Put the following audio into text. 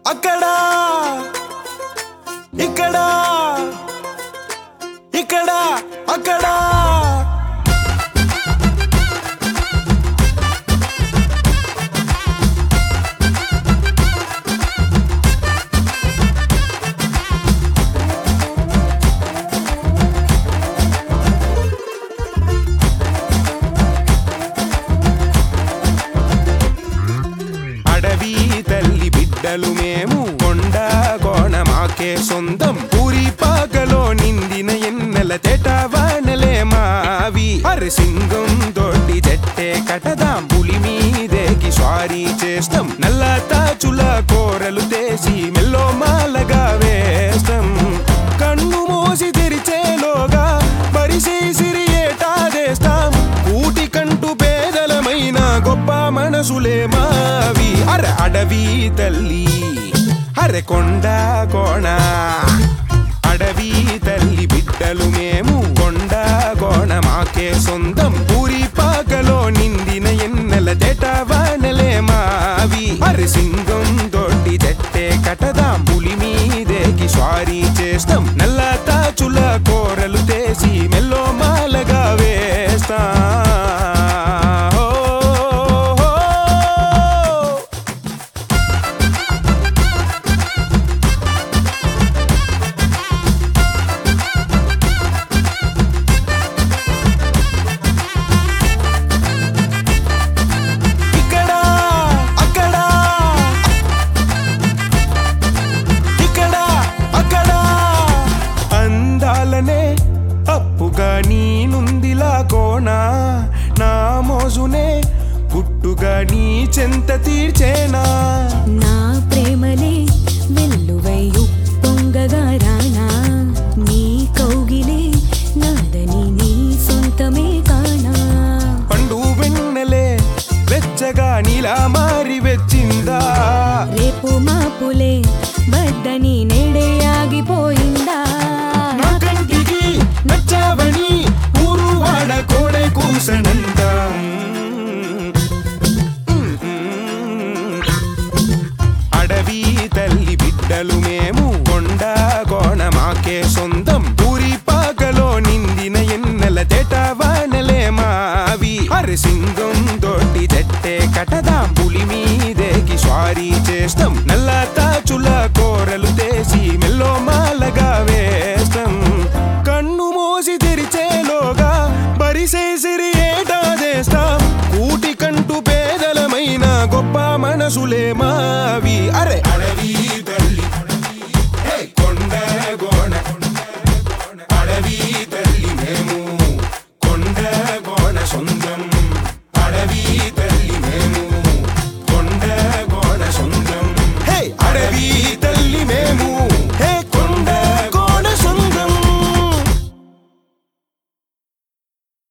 అక్కడ ఇక్కడ ఇక్కడ అక్కడ అడవి తల్లి బిడ్డలు మేము కొండ కోణ మాకే సొంతం ఊరి పాకలో నిందిన ఎన్నెల తెటవానలే మావి అరి సింగం తోటి చెట్టే కటదాం పులి మీదేకి స్వారీ చేస్తాం నల్ల తాచుల కోరలు తేసి మెల్లో మాలగా వేస్తాం కన్ను మూసి తెరిచేలోగా పరిసేసిరి ఏటాదేస్తాం కూటి కంటూ పేదలమైన గొప్ప మనసులే మావి అర అడవి తల్లి అరె కొండ కోణ అడవి తల్లి బిడ్డలు మేము కొండ కోణ మాకే సొంతం ఊరి పాకలో నిందిన ఎన్నెల తెటవానలే మావి అరి సింగం తోటి చెట్టే కటదాం పులి మీదేకి స్వారీ చేస్తాం నల్ల తాచుల కోరలు తేసి మెల్లో మాలగా వేస్తా హో, హో. ఇక్కడ అక్కడ ఇక్కడ అక్కడ అందాలనే అప్పుగా నీ నుందిలా కోణ నా మోజునే పుట్టుగా నీ చెంత తీర్చేనా నా ప్రేమలే వెల్లువై ఉప్పొంగగా రానా నీ కౌగిలే నాదని నీ సొంతమే కానా పండు వెన్నెలే వెచ్చగా నీలా మారి వెచ్చిందా రేపు మాపులే బడ్డని నేడే ఆగిపోయిందా నా కంటికి నచ్చావని ఊరు వాడ కోడే కూసనంట అడవి తల్లి బిడ్డలు మేము కొండ కోణ మాకే సొంతం ఊరి పాకలో నిందిన ఎన్నెల తెటవానలే మావి అరి సింగం తోటి చెట్టే కటదాం పులి మీదేకి స్వారీ చేస్తాం నల్ల తాచుల కోరలు తేసి మెల్లో మాలగా వేస్తాం కన్ను మోసి తెరిచేలోగా బరిసేసిరి ఏటా చేస్తాం కూటి కంటూ పేదలమైన గొప్ప మనసులే మావి అరే అడవి